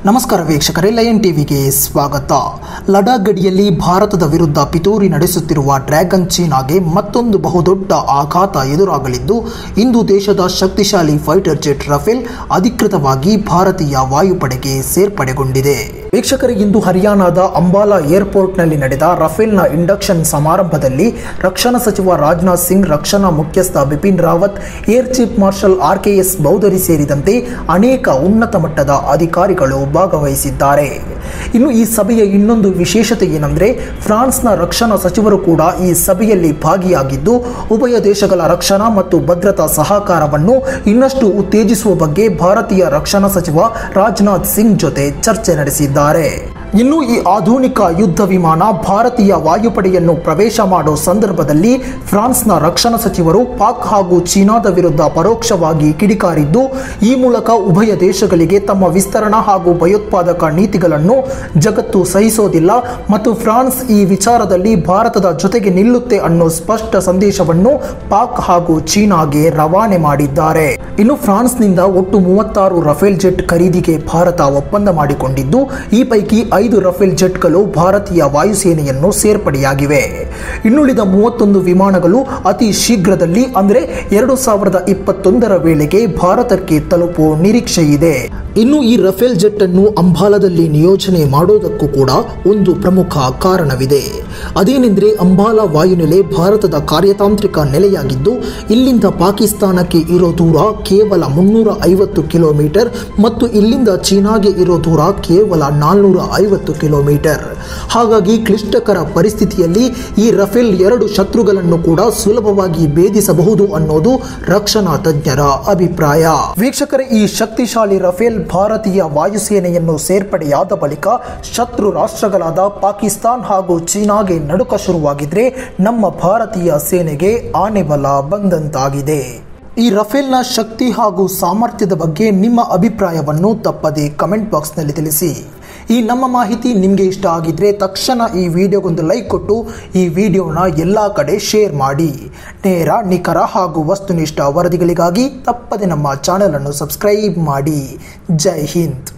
ನಮಸ್ಕಾರ ವೀಕ್ಷಕರೇ ಲಯನ್ ಟಿವಿಗೆ ಸ್ವಾಗತ ಲಡಾಖ್ ಗಡಿಯಲ್ಲಿ ಭಾರತದ ವಿರುದ್ಧ ಪಿತೂರಿ ನಡೆಸುತ್ತಿರುವ ಡ್ರ್ಯಾಗನ್ ಚೀನಾಗೆ ಮತ್ತೊಂದು ಬಹುದೊಡ್ಡ ಆಘಾತ ಎದುರಾಗಲಿದ್ದು ಇಂದು ದೇಶದ ಶಕ್ತಿಶಾಲಿ ಫೈಟರ್ ಜೆಟ್ ರಫೇಲ್ ಅಧಿಕೃತವಾಗಿ ಭಾರತೀಯ ವಾಯುಪಡೆಗೆ ಸೇರ್ಪಡೆಗೊಂಡಿದೆ ವೀಕ್ಷಕರೇ ಇಂದು ಹರಿಯಾಣದ ಅಂಬಾಲಾ ಏರ್ಪೋರ್ಟ್ನಲ್ಲಿ ನಡೆದ ರಫೇಲ್ನ ಇಂಡಕ್ಷನ್ ಸಮಾರಂಭದಲ್ಲಿ ರಕ್ಷಣಾ ಸಚಿವ ರಾಜನಾಥ್ ಸಿಂಗ್ ರಕ್ಷಣಾ ಮುಖ್ಯಸ್ಥ Bipin Rawat air chief marshal R K S Bhadauria ಸೇರಿದಂತೆ ಅನೇಕ ಉನ್ನತ ಮಟ್ಟದ ಅಧಿಕಾರಿಗಳು ಭಾಗವಹಿಸಿದ್ದಾರೆ ಇನ್ನು ಈ ಸಭೆಯ ಇನ್ನೊಂದು ವಿಶೇಷತೆ ಏನಂದ್ರೆ ಫ್ರಾನ್ಸ್ನ ರಕ್ಷಣಾ ಸಚಿವರು ಕೂಡ ಈ ಸಭೆಯಲ್ಲಿ ಭಾಗಿಯಾಗಿದ್ದು ಉಭಯ ದೇಶಗಳ ರಕ್ಷಣಾ ಮತ್ತು ಭದ್ರತಾ ಸಹಕಾರವನ್ನು ಇನ್ನಷ್ಟು ಉತ್ತೇಜಿಸುವ ಬಗ್ಗೆ ಭಾರತೀಯ ರಕ್ಷಣಾ ಸಚಿವ ರಾಜನಾಥ್ ಸಿಂಗ್ ಜೊತೆ ಚರ್ಚೆ ನಡೆಸಿದ್ದಾರೆ ಇನ್ನು ಈ ಆಧುನಿಕ ಯುದ್ಧ ವಿಮಾನ ಭಾರತೀಯ ವಾಯುಪಡೆಯನ್ನು ಪ್ರವೇಶ ಮಾಡೋ ಸಂದರ್ಭದಲ್ಲಿ ಫ್ರಾನ್ಸ್ನ ರಕ್ಷಣಾ ಸಚಿವರು ಪಾಕ್ ಹಾಗೂ ಚೀನಾದ ವಿರುದ್ಧ ಪರೋಕ್ಷವಾಗಿ ಕಿಡಿಕಾರಿದ್ದು ಈ ಮೂಲಕ ಉಭಯ ದೇಶಗಳಿಗೆ ತಮ್ಮ ವಿಸ್ತರಣಾ ಹಾಗೂ ಭಯೋತ್ಪಾದಕ ನೀತಿಗಳನ್ನು ಜಗತ್ತು ಸಹಿಸೋದಿಲ್ಲ ಮತ್ತು ಫ್ರಾನ್ಸ್ ಈ ವಿಚಾರದಲ್ಲಿ ಭಾರತದ ಜೊತೆಗೆ ನಿಲ್ಲುತ್ತೆ ಅನ್ನೋ ಸ್ಪಷ್ಟ ಸಂದೇಶವನ್ನು ಪಾಕ್ ಹಾಗೂ ಚೀನಾಗೆ ರವಾನೆ ಮಾಡಿದ್ದಾರೆ ಇನ್ನು ಫ್ರಾನ್ಸ್ನಿಂದ ಒಟ್ಟು ಮೂವತ್ತಾರು ರಫೇಲ್ ಜೆಟ್ ಖರೀದಿಗೆ ಭಾರತ ಒಪ್ಪಂದ ಮಾಡಿಕೊಂಡಿದ್ದು ಈ ಪೈಕಿ ಐದು ರಫೇಲ್ ಜೆಟ್ಗಳು ಭಾರತೀಯ ವಾಯುಸೇನೆಯನ್ನು ಸೇರ್ಪಡೆಯಾಗಿವೆ ಇನ್ನುಳಿದ ಮೂವತ್ತೊಂದು ವಿಮಾನಗಳು ಅತಿ ಶೀಘ್ರದಲ್ಲಿ ಅಂದರೆ ಎರಡು ಸಾವಿರದ ಇಪ್ಪತ್ತೊಂದರ ವೇಳೆಗೆ ಭಾರತಕ್ಕೆ ತಲುಪುವ ನಿರೀಕ್ಷೆ ಇದೆ ಇನ್ನು ಈ ರಫೇಲ್ ಜೆಟ್ ಅನ್ನು ಅಂಬಾಲಾದಲ್ಲಿ ನಿಯೋಜನೆ ಮಾಡೋದಕ್ಕೂ ಕೂಡ ಒಂದು ಪ್ರಮುಖ ಕಾರಣವಿದೆ ಅದೇನೆಂದರೆ ಅಂಬಾಲಾ ವಾಯುನೆಲೆ ಭಾರತದ ಕಾರ್ಯತಾಂತ್ರಿಕ ನೆಲೆಯಾಗಿದ್ದು ಇಲ್ಲಿಂದ ಪಾಕಿಸ್ತಾನಕ್ಕೆ ಇರೋ ದೂರ ಕೇವಲ ಮುನ್ನೂರ ಐವತ್ತು ಕಿಲೋಮೀಟರ್ ಮತ್ತು ಇಲ್ಲಿಂದ ಚೀನಾಗೆ ಇರೋ ದೂರ ಕೇವಲ ನಾಲ್ನೂರ ಐವತ್ತು ಕಿಲೋಮೀಟರ್ ಹಾಗಾಗಿ ಕ್ಲಿಷ್ಟಕರ ಪರಿಸ್ಥಿತಿಯಲ್ಲಿ ಈ ರಫೇಲ್ ಎರಡು ಶತ್ರುಗಳನ್ನು ಕೂಡ ಸುಲಭವಾಗಿ ಭೇದಿಸಬಹುದು ಅನ್ನೋದು ರಕ್ಷಣಾ ತಜ್ಞರ ಅಭಿಪ್ರಾಯ ವೀಕ್ಷಕರೇ ಈ ಶಕ್ತಿಶಾಲಿ ರಫೇಲ್ ಭಾರತೀಯ ವಾಯುಸೇನೆಯನ್ನು ಸೇರ್ಪಡೆಯಾದ ಬಳಿಕ ಶತ್ರು ರಾಷ್ಟ್ರಗಳಾದ ಪಾಕಿಸ್ತಾನ್ ಹಾಗೂ ಚೀನಾಗೆ ನಡುಕ ಶುರುವಾಗಿದ್ರೆ ನಮ್ಮ ಭಾರತೀಯ ಸೇನೆಗೆ ಆನೆ ಬಲ ಬಂದಂತಾಗಿದೆ ಈ ರಫೇಲ್ನ ಶಕ್ತಿ ಹಾಗೂ ಸಾಮರ್ಥ್ಯದ ಬಗ್ಗೆ ನಿಮ್ಮ ಅಭಿಪ್ರಾಯವನ್ನು ತಪ್ಪದೆ ಕಮೆಂಟ್ ಬಾಕ್ಸ್ನಲ್ಲಿ ತಿಳಿಸಿ ಈ ನಮ್ಮ ಮಾಹಿತಿ ನಿಮಗೆ ಇಷ್ಟ ಆಗಿದ್ರೆ ತಕ್ಷಣ ಈ ವಿಡಿಯೋಗೊಂದು ಲೈಕ್ ಕೊಟ್ಟು ಈ ವಿಡಿಯೋನ ಎಲ್ಲ ಕಡೆ ಶೇರ್ ಮಾಡಿ ನೇರ ನಿಖರ ಹಾಗೂ ವಸ್ತುನಿಷ್ಠ ವರದಿಗಳಿಗಾಗಿ ತಪ್ಪದೆ ನಮ್ಮ ಚಾನೆಲ್ ಅನ್ನು ಸಬ್ಸ್ಕ್ರೈಬ್ ಮಾಡಿ ಜೈ ಹಿಂದ್